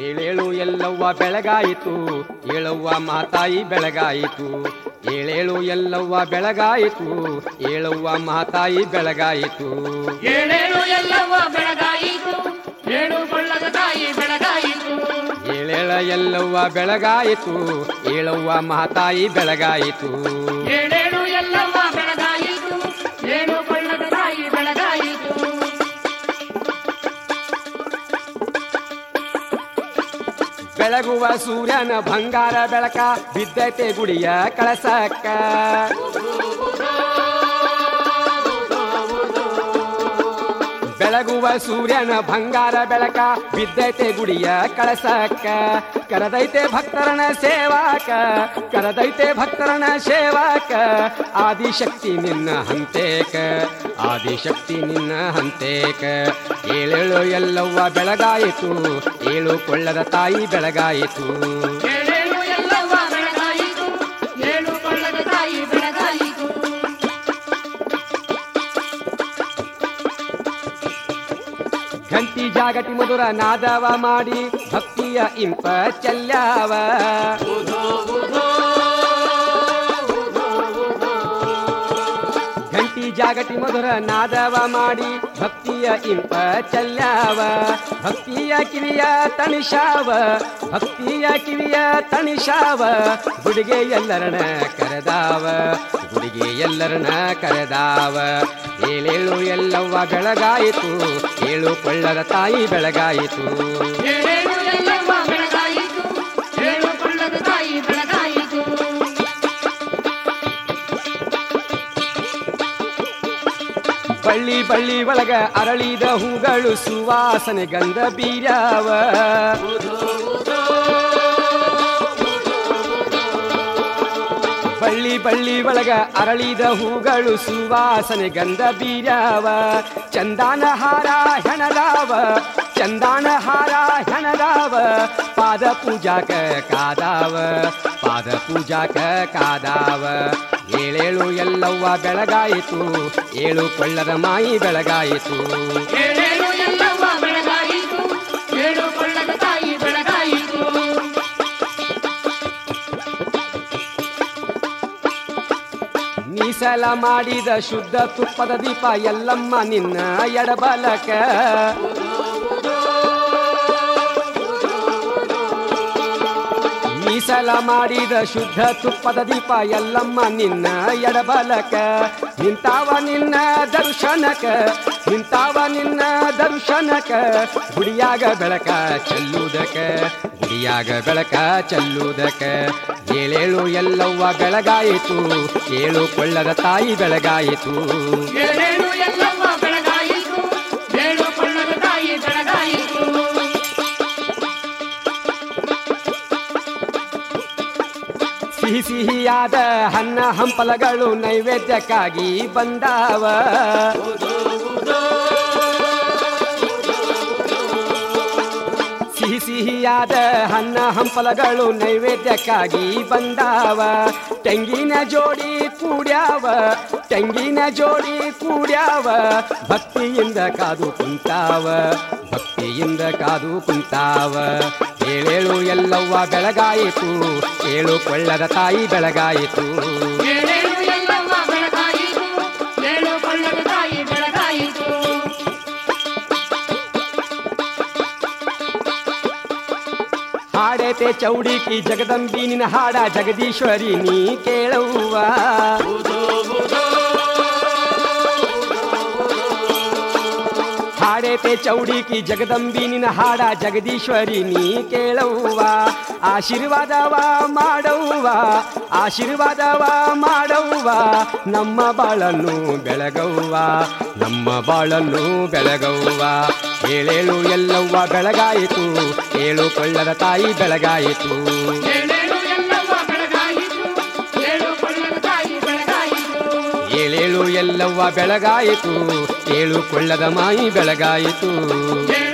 ಏಳೇಳು ಎಲ್ಲವ್ವ ಬೆಳಗಾಯಿತು ಏಳವ್ವ ಮಾತಾಯಿ ಬೆಳಗಾಯಿತು ಏಳೇಳು ಎಲ್ಲವ್ವ ಬೆಳಗಾಯಿತು ಏಳವ್ವ ಮಾತಾಯಿ ಬೆಳಗಾಯಿತು ಏಳೇಳು ಎಲ್ಲವ ಬೆಳಗಾಯಿತು ಏಳು ಕೊಳ್ಳದ ತಾಯಿ ಬೆಳಗಾಯಿತು ಏಳೇಳ ಎಲ್ಲವ್ವ ಬೆಳಗಾಯಿತು ಏಳವ್ವ ಮಾತಾಯಿ ಬೆಳಗಾಯಿತು ಏಳೇಳು ಎಲ್ಲವ ಬೆಳಗಾಯಿತು ಏಳು ಕೊಳ್ಳದ ತಾಯಿ ಬೆಳಗಾಯಿತು ಬೆಳಗುವ ಸೂರ್ಯನ ಬಂಗಾರ ಬೆಳಕ ಬಿದ್ದೈತೆ ಗುಡಿಯ ಕಳಸಕ್ಕ ಬೆಳಗುವ ಸೂರ್ಯನ ಬಂಗಾರ ಬೆಳಕ ಬಿದ್ದೈತೆ ಗುಡಿಯ ಕಳಸಕ್ಕ ಕರದೈತೆ ಭಕ್ತರನ ಸೇವಾಕ ಕರದೈತೆ ಭಕ್ತರನ ಸೇವಾಕ ಆದಿಶಕ್ತಿ ನಿನ್ನ ಹಂತೇಕ ಆದಿಶಕ್ತಿ ನಿನ್ನ ಹಂತೇಕ ಏಳೇಳು ಎಲ್ಲವ್ವ ಬೆಳಗಾಯಿತು ಏಳು ಕೊಳ್ಳದ ತಾಯಿ ಬೆಳಗಾಯಿತು ಏಳೇಳು ಎಲ್ಲವ ಬೆಳಗಾಯಿತು ಏಳು ಕೊಳ್ಳದ ತಾಯಿ ಬೆಳಗಾಯಿತು ಘಂಟಿ ಜಾಗಟಿ ಮಧುರ ನಾದವ ಮಾಡಿ ಭಕ್ತಿಯ ಇಂಪ ಚೆಲ್ಯಾವ ಘಂಟಿ ಜಾಗಟಿ ಮಧುರ ನಾದವ ಮಾಡಿ ಭಕ್ತಿಯ ಇಂಪ ಚೆಲ್ಯಾವ ಭಕ್ತಿಯ ಕಿವಿಯ ತಣಿಶಾವ ಭಕ್ತಿಯ ಕಿವಿಯ ತಣಿಶಾವ ಗುಡಿಗೆ ಎಲ್ಲರನ ಕರೆದಾವ ಗುಡಿಗೆ ಎಲ್ಲರನ ಕರೆದಾವ ಏಳೇಳು ಎಲ್ಲವ್ವ ಬೆಳಗಾಯಿತು ಏಳು ಕೊಳ್ಳದ ತಾಯಿ ಬೆಳಗಾಯಿತು ಏಳೇಳು ಎಲ್ಲವ ಬೆಳಗಾಯಿತು ಏಳು ಕೊಳ್ಳದ ತಾಯಿ ಬೆಳಗಾಯಿತು ಬಳ್ಳಿ ಬಳ್ಳಿ ಒಳಗ ಅರಳಿದ ಹೂಗಳು ಸುವಾಸನೆ ಗಂಧ ಬೀರ್ಯಾವ ಬಳ್ಳಿ ಬಳ್ಳಿ ಒಳಗ ಅರಳಿದ ಹೂಗಳು ಸುವಾಸನೆ ಗಂಧ ಬೀರ್ಯಾವ ಚಂದಾನ ಹಾರ ಹೆಣದಾವ ಚಂದಾನ ಹಾರ ಹೆಣದಾವ ಪಾದ ಪೂಜಾಕ ಕಾದಾವ ಪಾದ ಪೂಜಾಕ ಕಾದಾವ ಏಳೇಳು ಎಲ್ಲವ್ವ ಬೆಳಗಾಯಿತು ಏಳು ಕೊಳ್ಳದ ಮಾಯಿ ಬೆಳಗಾಯಿತು ಏಳೇಳು ಎಲ್ಲವ ಬೆಳಗಾಯಿತು ಏಳು ಕೊಳ್ಳದ ತಾಯಿ ಬೆಳಗಾಯಿತು ಮೀಸಲ ಮಾಡಿದ ಶುದ್ಧ ತುಪ್ಪದ ದೀಪ ಎಲ್ಲಮ್ಮ ನಿನ್ನ ಎಡಬಲಕ ಮೀಸಲ ಮಾಡಿದ ಶುದ್ಧ ತುಪ್ಪದ ದೀಪ ಎಲ್ಲಮ್ಮ ನಿನ್ನ ಎಡಬಲಕ ನಿಂತಾವ ನಿನ್ನ ದರ್ಶನಕ ನಿಂತಾವ ನಿನ್ನ ದರ್ಶನಕ ಗುಡಿಯಾಗ ಬೆಳಕ ಚೆಲ್ಲುವುದಕ ಗುಡಿಯಾಗ ಬೆಳಕ ಚೆಲ್ಲುವುದಕ ಏಳೇಳು ಎಲ್ಲವ್ವ ಬೆಳಗಾಯಿತು ಏಳು ಕೊಳ್ಳದ ತಾಯಿ ಬೆಳಗಾಯಿತು ಏಳೇಳು ಎಲ್ಲವ ಬೆಳಗಾಯಿತು ಏಳು ಕೊಳ್ಳದ ತಾಯಿ ಬೆಳಗಾಯಿತು ಸಿಹಿ ಸಿಹಿಯಾದ ಹಣ್ಣ ಹಂಪಲಗಳು ನೈವೇದ್ಯಕ್ಕಾಗಿ ಬಂದಾವ ಸಿಹಿ ಸಿಹಿಯಾದ ಹಣ್ಣ ಹಂಪಲಗಳು ನೈವೇದ್ಯಕ್ಕಾಗಿ ಬಂದಾವ ತೆಂಗಿನ ಜೋಡಿ ಕೂಡ್ಯಾವ ತೆಂಗಿನ ಜೋಡಿ ಕೂಡ್ಯಾವ ಭಕ್ತಿಯಿಂದ ಕಾದು ಕುಂತಾವ ಭಕ್ತಿಯಿಂದ ಕಾದು ಕುಂತಾವ ಏಳೇಳು ಎಲ್ಲವ್ವ ಬೆಳಗಾಯಿತು ಏಳು ಕೊಳ್ಳದ ತಾಯಿ ಬೆಳಗಾಯಿತು ಏಳೇಳು ಎಲ್ಲವ ಬೆಳಗಾಯಿತು ಏಳು ಕೊಳ್ಳದ ತಾಯಿ ಬೆಳಗಾಯಿತು ಹಾಡೇತೆ ಚೌಡಿಕಿ ಜಗದಂಬಿ ನಿನ್ನ ಹಾಡ ಜಗದೀಶ್ವರಿ ನೀ ಕೇಳವ್ವ ಹಾಡೇತೆ ಚೌಡಿಕಿ ಜಗದಂಬಿ ನಿನ್ನ ಹಾಡ ಜಗದೀಶ್ವರಿ ನೀ ಕೇಳವ್ವ ಆಶೀರ್ವಾದವ ಮಾಡವ್ವ ಆಶೀರ್ವಾದವ ಮಾಡವ್ವ ನಮ್ಮ ಬಾಳನ್ನು ಬೆಳಗವ್ವ ನಮ್ಮ ಬಾಳನ್ನು ಬೆಳಗವ್ವ ಏಳೇಳು ಎಲ್ಲವ್ವ ಬೆಳಗಾಯಿತು ಏಳು ಕೊಳ್ಳದ ತಾಯಿ ಬೆಳಗಾಯಿತು ಏಳೇಳು ಎಲ್ಲವ ಬೆಳಗಾಯಿತು ಏಳು ಕೊಳ್ಳದ ತಾಯಿ ಬೆಳಗಾಯಿತು ಏಳೇಳು ಎಲ್ಲವ್ವ ಬೆಳಗಾಯಿತು ಏಳು ಕೊಳ್ಳದ ಮಾಯಿ ಬೆಳಗಾಯಿತು ಏಳು